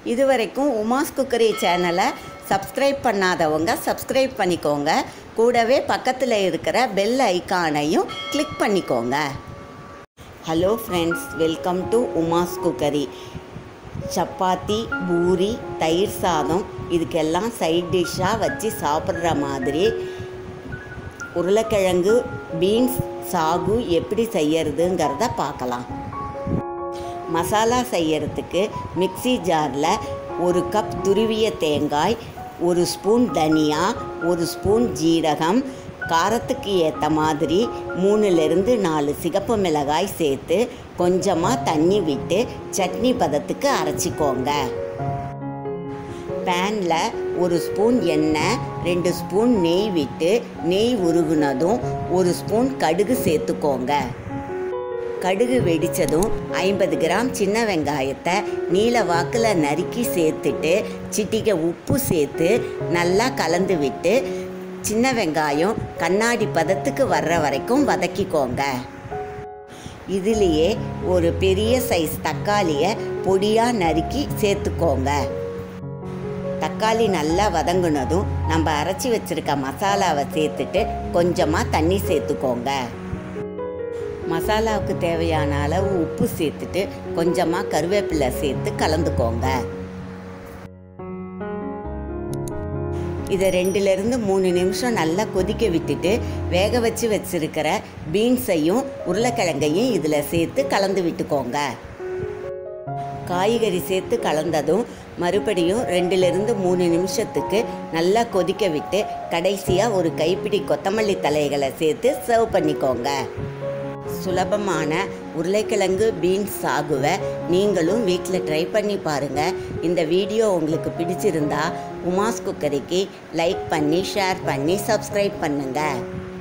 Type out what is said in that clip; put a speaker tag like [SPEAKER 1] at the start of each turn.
[SPEAKER 1] இதுவரைக்கும் உமாஸ் குக்கரி சேனலை சப்ஸ்கிரைப் பண்ணாதவங்க சப்ஸ்கிரைப் பண்ணிக்கோங்க கூடவே பக்கத்தில் இருக்கிற பெல் ஐகானையும் கிளிக் பண்ணிக்கோங்க hello friends welcome to Uma's cookery chapati puri தயிர் சாதம் இதுக்கெல்லாம் சைட் டிஷ்ஷாக வச்சு சாப்பிட்ற மாதிரி உருளைக்கிழங்கு பீன்ஸ் சாகு எப்படி செய்யறதுங்கிறத பார்க்கலாம் மசாலா செய்யறதுக்கு மிக்ஸி ஜாரில் ஒரு கப் துருவிய தேங்காய் ஒரு ஸ்பூன் தனியா ஒரு ஸ்பூன் ஜீரகம் காரத்துக்கு ஏற்ற மாதிரி மூணுலேருந்து நாலு சிகப்பு மிளகாய் சேர்த்து கொஞ்சமாக தண்ணி விட்டு சட்னி பதத்துக்கு அரைச்சிக்கோங்க பேனில் ஒரு ஸ்பூன் எண்ணெய் ரெண்டு ஸ்பூன் நெய் விட்டு நெய் உருகுனதும் ஒரு ஸ்பூன் கடுகு சேர்த்துக்கோங்க கடுகு வெடித்ததும் ஐம்பது கிராம் சின்ன வெங்காயத்தை நீல வாக்கில் நறுக்கி சேர்த்துட்டு சிட்டிகை உப்பு சேர்த்து நல்லா கலந்து விட்டு சின்ன வெங்காயம் கண்ணாடி பதத்துக்கு வர்ற வரைக்கும் வதக்கிக்கோங்க இதுலேயே ஒரு பெரிய சைஸ் தக்காளியை பொடியாக நறுக்கி சேர்த்துக்கோங்க தக்காளி நல்லா வதங்குனதும் நம்ம அரைச்சி வச்சிருக்க மசாலாவை சேர்த்துட்டு கொஞ்சமாக தண்ணி சேர்த்துக்கோங்க மசாலாவுக்கு தேவையான அளவு உப்பு சேர்த்துட்டு கொஞ்சமாக கருவேப்பிலை சேர்த்து கலந்துக்கோங்க இதை ரெண்டுலேருந்து மூணு நிமிஷம் நல்லா கொதிக்க விட்டுட்டு வேக வச்சு வச்சிருக்கிற பீன்ஸையும் உருளைக்கிழங்கையும் இதில் சேர்த்து கலந்து விட்டுக்கோங்க காய்கறி சேர்த்து கலந்ததும் மறுபடியும் ரெண்டுலேருந்து மூணு நிமிஷத்துக்கு நல்லா கொதிக்க விட்டு கடைசியாக ஒரு கைப்பிடி கொத்தமல்லி தலைகளை சேர்த்து சர்வ் பண்ணிக்கோங்க சுலபமான உருளைக்கிழங்கு பீன்ஸ் சாகுவை நீங்களும் வீட்டில் ட்ரை பண்ணி பாருங்கள் இந்த வீடியோ உங்களுக்கு பிடிச்சிருந்தா உமாஸ் குக்கரிக்கு லைக் பண்ணி ஷேர் பண்ணி சப்ஸ்கிரைப் பண்ணுங்கள்